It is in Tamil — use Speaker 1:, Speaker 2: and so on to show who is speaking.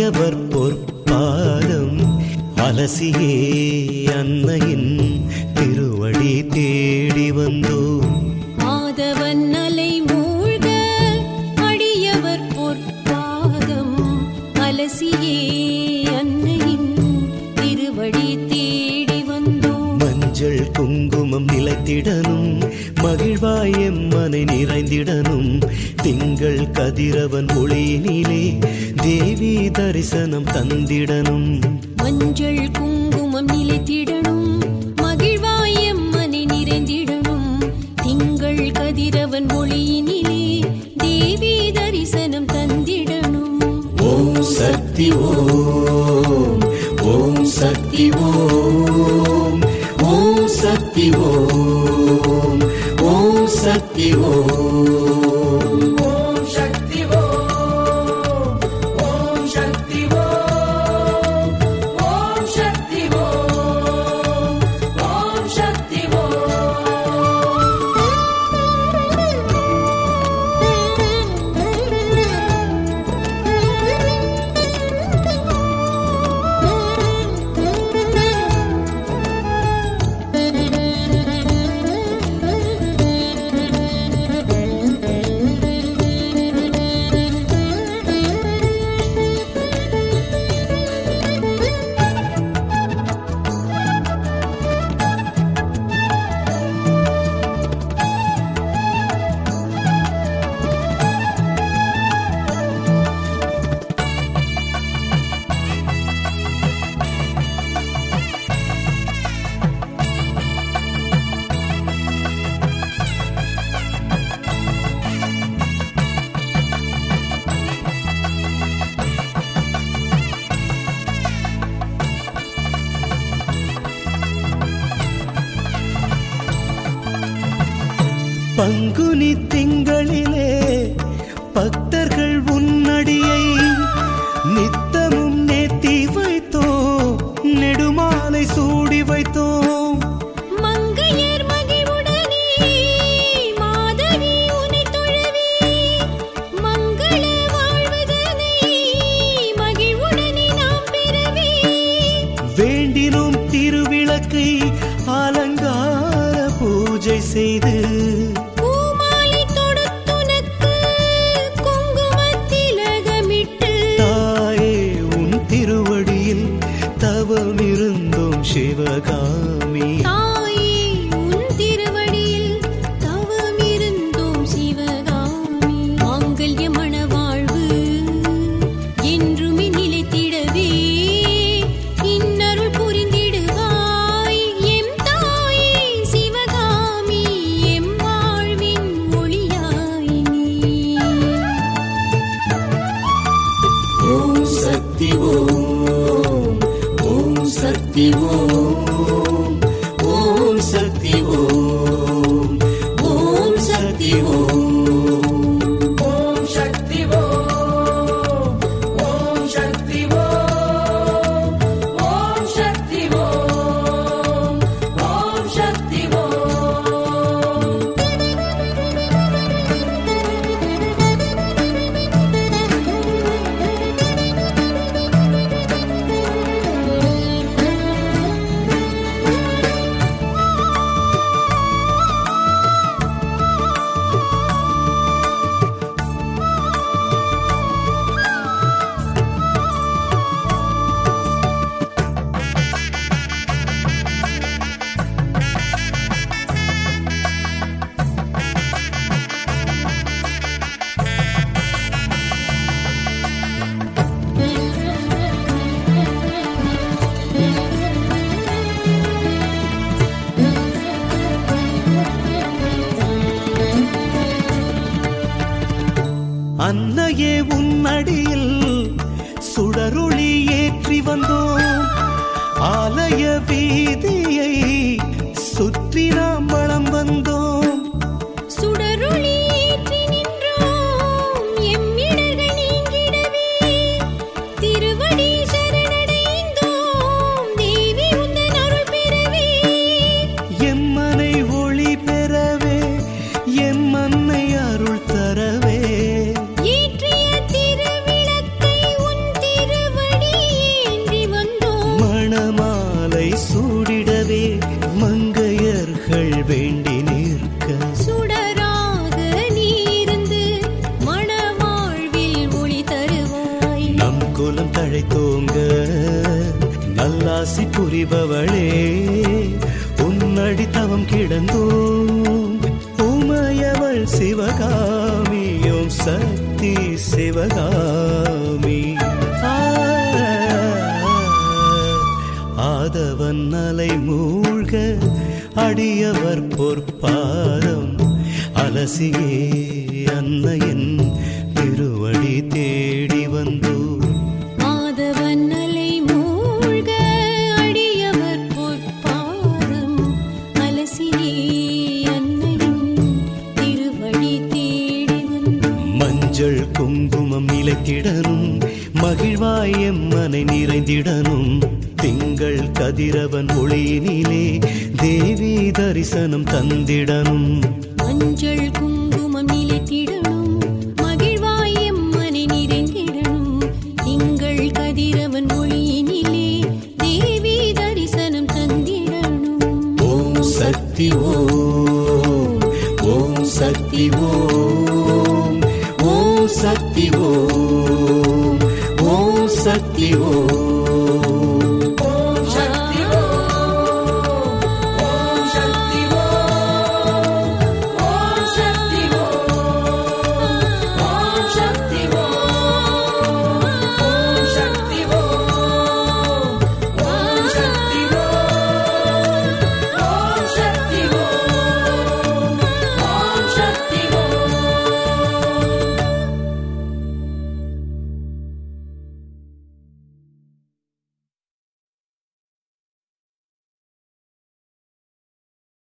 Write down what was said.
Speaker 1: அடியவர் பொற்பாதம் அலசியே அன்னையின் திருவடி தேடி வந்தோம்
Speaker 2: ஆதவன் அலை மூழ்க அடியவர் பொற்பாதம் அலசியே அன்னையின் திருவடி தேடி வந்தோம்
Speaker 1: மஞ்சள் குங்குமம் நிலைத்திடனும் மகிழ்வாயம் மனை நிறைந்திடனும் திங்கள் கதிரவன் ஒளியினிலே தேவி தரிசனம் தந்திடனும்
Speaker 2: மஞ்சள் குங்குமம் நிலைத்திடணும் மகிழ்வாயம் மனை நிறைந்திடணும் திங்கள் கதிரவன் ஒளியினிலே தேவி தரிசனம் தந்திடணும்
Speaker 1: ஓம் சக்தி ஓம் ஓம் சக்தி ஓம் ஓம் சக்தி ஓம் ஓம் சக்தி ஓம்
Speaker 3: ஓம் சக்தி ஓம் ஓம் சக்தி ஓம் ஓம் சக்தி ஓம் ஓம் சக்தி ஓம்
Speaker 1: பங்குனி திங்களிலே பக்தர்கள் உன்னடியை நித்தமும் நேத்தி வைத்தோம் நெடுமாலை சூடி வைத்தோம்
Speaker 2: மங்கையர் மகிழ்வுடனே மாதவி உனை தொழவே மங்கள வாழ்வதனை மகிழ்வுடனே நாம் பெறவே
Speaker 1: வேண்டினும் திருவிளக்கை அலங்கார பூஜை செய்து
Speaker 2: பூமாலை தொடுத்துனக்கு குங்குமத்திலகமிட்டு
Speaker 1: தாயே உன் திருவடியில் தவமிருந்தோம் சிவகாமி
Speaker 2: தாயே உன் திருவடியில் தவமிருந்தோம் சிவகாமி மாங்கல்ய மணவாழ்வு என்றுமே நிலைத்திடவே இன்னருள் புரிந்திடுவாய் எம் தாயே சிவகாமி எம் வாழ்வின் ஒளியாய் நீ
Speaker 1: ஓம் சக்தி ஓம் ஓம் சக்தி ஓம் ஓம் சக்தி ஓம் ஓம் சக்தி ஓம்
Speaker 3: ஓம் சக்தி ஓம் ஓம் சக்தி ஓம் ஓம் சக்தி ஓம் ஓம் சக்தி ஓம்
Speaker 1: அன்னையே உன்னடியில் சுடருளி ஏற்றி வந்தோம் ஆலய வீதியை சுற்றி நாம் வளம் வந்தோம்
Speaker 2: சுடரொளி ஏற்றி நின்றோம் எம்மிடர்கள் நீங்கிடவே திருவடி சரணடைந்தோம் தேவி உந்தன் அருள் பெறவே
Speaker 1: எம்மனை ஒளி பெறவே எம்மன்னை அருள் தரவே
Speaker 2: ஏற்றிய திருவிளக்கை உன் திருவ
Speaker 1: கோலம் தழைத்தோங்க நல்லாசி புரிபவளே உன்னடி தவம் கிடந்தோம் உமையவள் சிவகாமியும் சக்தி சிவகாமி ஆ, ஆதவன் அலை மூழ்க அடியவர் பொற்பாதம் அலசியே அன்னையன் திருவடி தேடி வந்தோம்
Speaker 2: மாதவன் அலை மூழ்க அடியவர் பொற்பாதம் அலசியே அன்னையின் திருவடி தேடி வந்தோம்
Speaker 1: மஞ்சள் குங்குமம் நிலைத்திடனும் மகிழ்வாய் எம்மனை நிறைந்திடனும் திங்கள் கதிரவன் ஒளியினிலே தேவி தரிசனம் தந்திடனும்
Speaker 2: மஞ்சள் குங்குமம் நிலைத்திடணும் மகிழ்வாய் எம்மனை நிறைந்திடணும் திங்கள் கதிரவன் ஒளியினிலே தேவி தரிசனம் தந்திடணும்
Speaker 1: ஓம் சக்தி ஓம் ஓம் சக்தி ஓம் ஓம் சக்தி ஓம் ஓம் சக்தி ஓம்